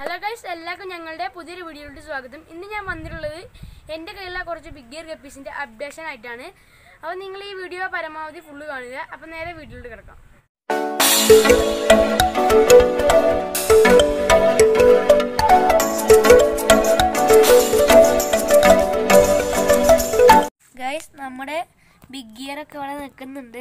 hello guys എല്ലാവർക്കും ഞങ്ങളുടെ പുതിയൊരു വീഡിയോയിലോട്ട് സ്വാഗതം ഇന്ന് ഞാൻ വന്നിട്ടുള്ളത് എൻ്റെ കയ്യിലുള്ള കുറച്ച് ബിഗ് ഗിയർ ഗപ്പീസിൻ്റെ അപ്ഡേഷൻ ആയിട്ടാണ് അപ്പോൾ നിങ്ങൾ ഈ വീഡിയോ പരമാവധി ഫുള്ള് കാണുക അപ്പോൾ നേരെ വീഡിയോയിലോട്ട് കിടക്കാം ഗൈസ് നമ്മുടെ ബിഗ് ഗിയർ ഒക്കെ ഇവിടെ നിൽക്കുന്നുണ്ട്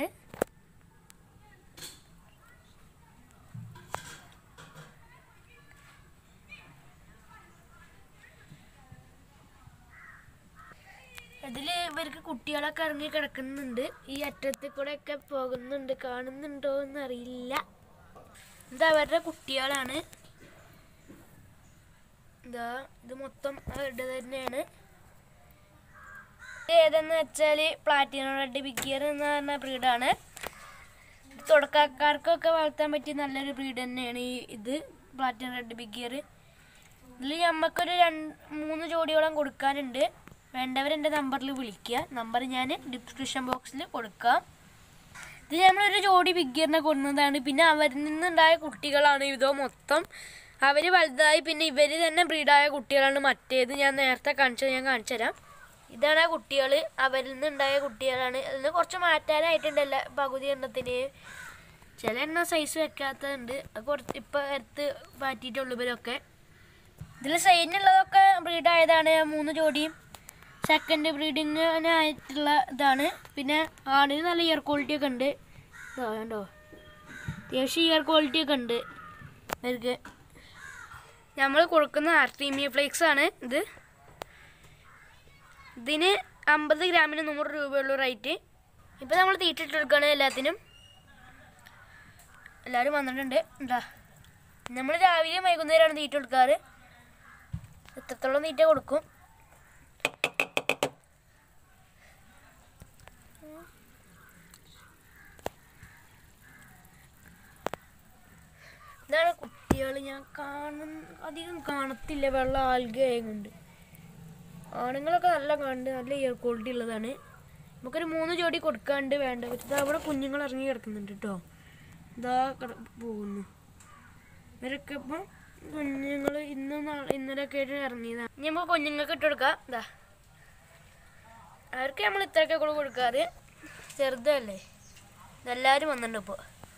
ഇതില് ഇവർക്ക് കുട്ടികളൊക്കെ ഇറങ്ങി കിടക്കുന്നുണ്ട് ഈ അറ്റത്തിൽ കൂടെ ഒക്കെ പോകുന്നുണ്ട് കാണുന്നുണ്ടോ എന്ന് അറിയില്ല ഇത് അവരുടെ കുട്ടികളാണ് ഇതാ ഇത് മൊത്തം അവരുടെ തന്നെയാണ് ഇത് ഏതെന്ന് വെച്ചാല് പ്ലാറ്റിനം റെഡ് ബിഗിയർ എന്ന് പറഞ്ഞ ബ്രീഡാണ് തുടക്കക്കാർക്കൊക്കെ വളർത്താൻ പറ്റിയ നല്ലൊരു ബ്രീഡ് തന്നെയാണ് ഈ ഇത് പ്ലാറ്റിനം റെഡ് ബിഗിയർ ഇതിൽ നമുക്കൊരു രണ്ട് മൂന്ന് ജോഡിയോളം കൊടുക്കാനുണ്ട് വേണ്ടവരെൻ്റെ നമ്പറിൽ വിളിക്കുക നമ്പർ ഞാൻ ഡിസ്ക്രിപ്ഷൻ ബോക്സിൽ കൊടുക്കാം ഇത് നമ്മളൊരു ജോഡി ബിഗിയറിനെ കൊടുക്കുന്നതാണ് പിന്നെ അവരിൽ നിന്നുണ്ടായ കുട്ടികളാണ് ഇതോ മൊത്തം അവർ വലുതായി പിന്നെ ഇവർ തന്നെ ബ്രീഡായ കുട്ടികളാണ് മറ്റേത് ഞാൻ നേരത്തെ കാണിച്ചത് ഞാൻ കാണിച്ചു തരാം ഇതാണ് ആ കുട്ടികൾ അവരിൽ നിന്നുണ്ടായ കുട്ടികളാണ് അതിന് കുറച്ച് മാറ്റാനായിട്ടുണ്ടല്ല പകുതി എണ്ണത്തിന് ചില എണ്ണ സൈസ് വെക്കാത്തതുണ്ട് അത് കുറച്ച് ഇപ്പം എടുത്ത് മാറ്റിയിട്ടുള്ളൂ ഇവരൊക്കെ ഇതിൽ സൈഡിനുള്ളതൊക്കെ ബ്രീഡ് ആയതാണ് ആ മൂന്ന് ജോഡിയും സെക്കൻഡ് ബ്രീഡിങ്ങിനായിട്ടുള്ള ഇതാണ് പിന്നെ ആണിന് നല്ല ഇയർ ക്വാളിറ്റി ഒക്കെ ഉണ്ട് ഇതാ കണ്ടോ അത്യാവശ്യം ഇയർ ക്വാളിറ്റി ഒക്കെ ഉണ്ട് ഇവർക്ക് നമ്മൾ കൊടുക്കുന്ന ആർട്ടീമിയ ഫ്ലേക്സ് ആണ് ഇത് ഇതിന് അമ്പത് ഗ്രാമിന് നൂറ് രൂപയുള്ള റേറ്റ് ഇപ്പം നമ്മൾ തീറ്റിട്ട് കൊടുക്കുകയാണ് എല്ലാത്തിനും എല്ലാവരും വന്നിട്ടുണ്ട് എന്താ നമ്മൾ രാവിലെയും വൈകുന്നേരമാണ് തീറ്റ കൊടുക്കാറ് എത്രത്തോളം തീറ്റ കൊടുക്കും ഇതാണ് കുട്ടികൾ ഞാൻ കാണുന്ന അധികം കാണത്തില്ല വെള്ളം ആൽഗയായതുകൊണ്ട് ആണുങ്ങളൊക്കെ നല്ല കണ്ട് നല്ല ഇയർ ക്വാളിറ്റി ഉള്ളതാണ് നമുക്കൊരു മൂന്ന് ജോഡി കൊടുക്കാണ്ട് വേണ്ട ഇതാ അവിടെ കുഞ്ഞുങ്ങൾ ഇറങ്ങി കിടക്കുന്നുണ്ട് കേട്ടോ ഇതാ കിട പോകുന്നു ഇവരൊക്കെ ഇപ്പം കുഞ്ഞുങ്ങൾ ഇന്നും നാളെ ഇന്നലെയൊക്കെ ആയിട്ട് ഇറങ്ങിയതാണ് ഇനി നമുക്ക് കുഞ്ഞുങ്ങൾക്ക് ഇട്ട് കൊടുക്കാം ഇതാ അവർക്ക് നമ്മൾ ഇത്രയൊക്കെ കൂടെ കൊടുക്കാറ് ചെറുതല്ലേ ഇതെല്ലാവരും വന്നിട്ടുണ്ട് ഇപ്പോൾ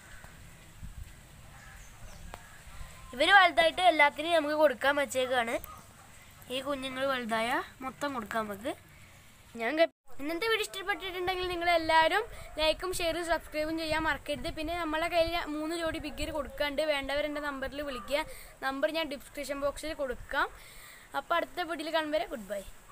ഇവർ വലുതായിട്ട് എല്ലാത്തിനും നമുക്ക് കൊടുക്കാൻ വെച്ചേക്കാണ് ഈ കുഞ്ഞുങ്ങൾ വലുതായ മൊത്തം കൊടുക്കാം നമുക്ക് ഞാൻ ഗ- ഇന്നത്തെ വീഡിയോ ഇഷ്ടപ്പെട്ടിട്ടുണ്ടെങ്കിൽ നിങ്ങൾ എല്ലാവരും ലൈക്കും ഷെയറും സബ്സ്ക്രൈബും ചെയ്യാൻ മറക്കരുത് പിന്നെ നമ്മളെ കയ്യിൽ മൂന്ന് ജോഡി ബിഗർ കൊടുക്കാണ്ട് വേണ്ടവർ എൻ്റെ നമ്പറിൽ വിളിക്കുക നമ്പർ ഞാൻ ഡിസ്ക്രിപ്ഷൻ ബോക്സിൽ കൊടുക്കാം അപ്പോൾ അടുത്ത വീഡിയോയിൽ കാണുമ്പോൾ ഗുഡ് ബൈ